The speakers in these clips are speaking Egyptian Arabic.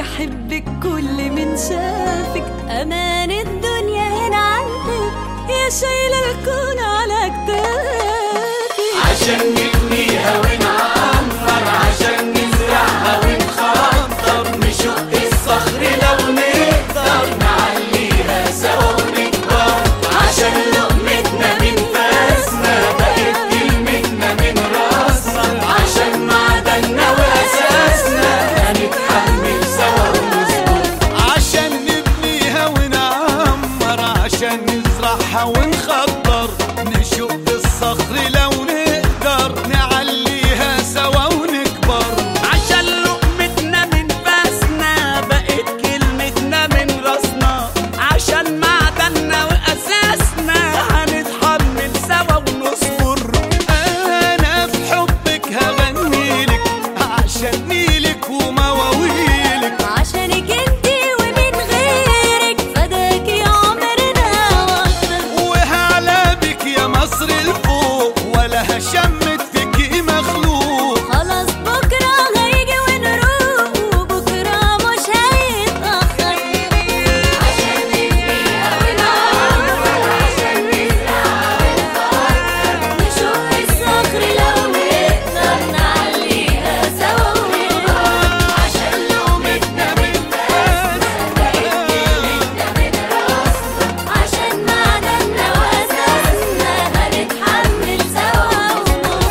يحبك كل من شافك أمان الدنيا هنا عندك يا شايلة الكون على كتافك عشان نبنيها ونعمر عشان نزرعها ونخطر نشق الصخر لو نقدر نعليها سوا ونكبر عشان لقمتنا من فاسنا بقت كلمتنا من راسنا عشان معدننا واساسنا هنتحمل سوا ونصبر عشان نبنيها ونعمر عشان نزرعها ونخضر نشق الصخر لو نقدر نعليها سوا ونكبر عشان لقمتنا من فاسنا بقت كلمتنا من راسنا عشان معدننا واساسنا هنتحمل سوا ونصبر انا في حبك هغنيلك عشان نيلك ومواويلك عشانك انتي ومن غيرك فداك يا عمرنا واكتر وهعلى بك يا مصر الفوق ولا هشمت فيكي مخلوق خلاص بكرة هيجي ونروق وبكرة مش هيتأخر عشان نبنيها ونعمر عشان نزرعها ونخطر نشق الصخر لو نقدر نعليها سوا ونكبر عشان لقمتنا من فاسنا بقت كلمتنا من راسنا عشان معدننا وأساسنا هنتحمل سوا ونصبر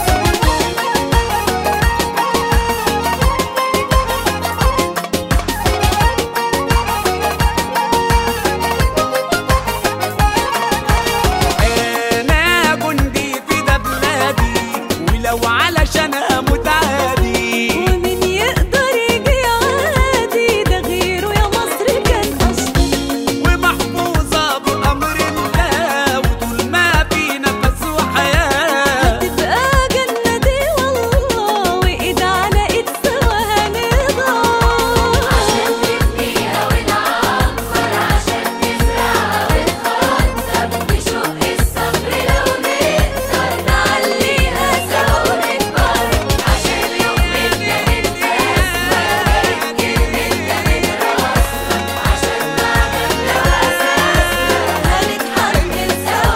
انا جندي في ده بلادي ولو علشان اموت عادي ومين يقدر يجي عادي ده غيره يا مصر كان أشطر ومحفوظة بأمر الله وطول ما في نفس وحياة تبقى جنة دي والله وإيد على إيد سوا هنضل عشان نبنيها ونعمر عشان نزرعها ونخطر نشق الصخر لو نقدر نعليها سوا ونكبر عشان لقمتنا من فاسنا بقت كلمتنا من راسنا عشان معدننا وأساسنا هنتحمل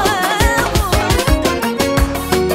سوا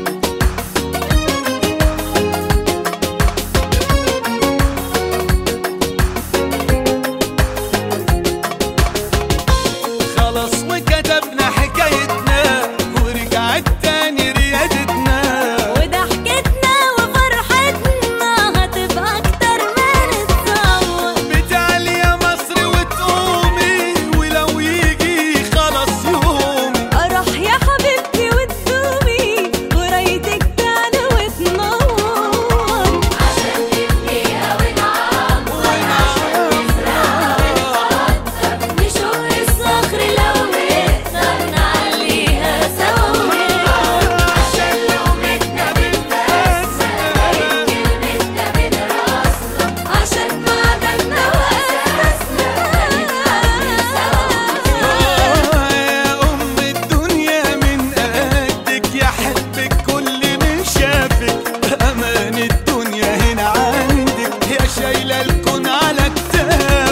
خلاص وكتبنا حكايتنا ورجعت تاني ريادتنا وضحكتنا وفرحتنا هتبقى أكتر من الصور بتعلي يا مصر وتقومي ولو يجي خلاص يومي أروح يا حبيبتي وتدومي ورايتك تعلى وتنور عشان نبنيها ونعمر عشان نزرعها ونخطر نشق الصخر لو نقدر نعليها سوا ونكبر عشان لقمتنا من فاسنا بقت كلمتنا من راسنا عشان معدننا وأساسنا هنتحمل سوا ونصبر يا أم الدنيا من قدك يحبك كل من شافك أمان الدنيا هنا عندك يا شايلة الكون على كتافك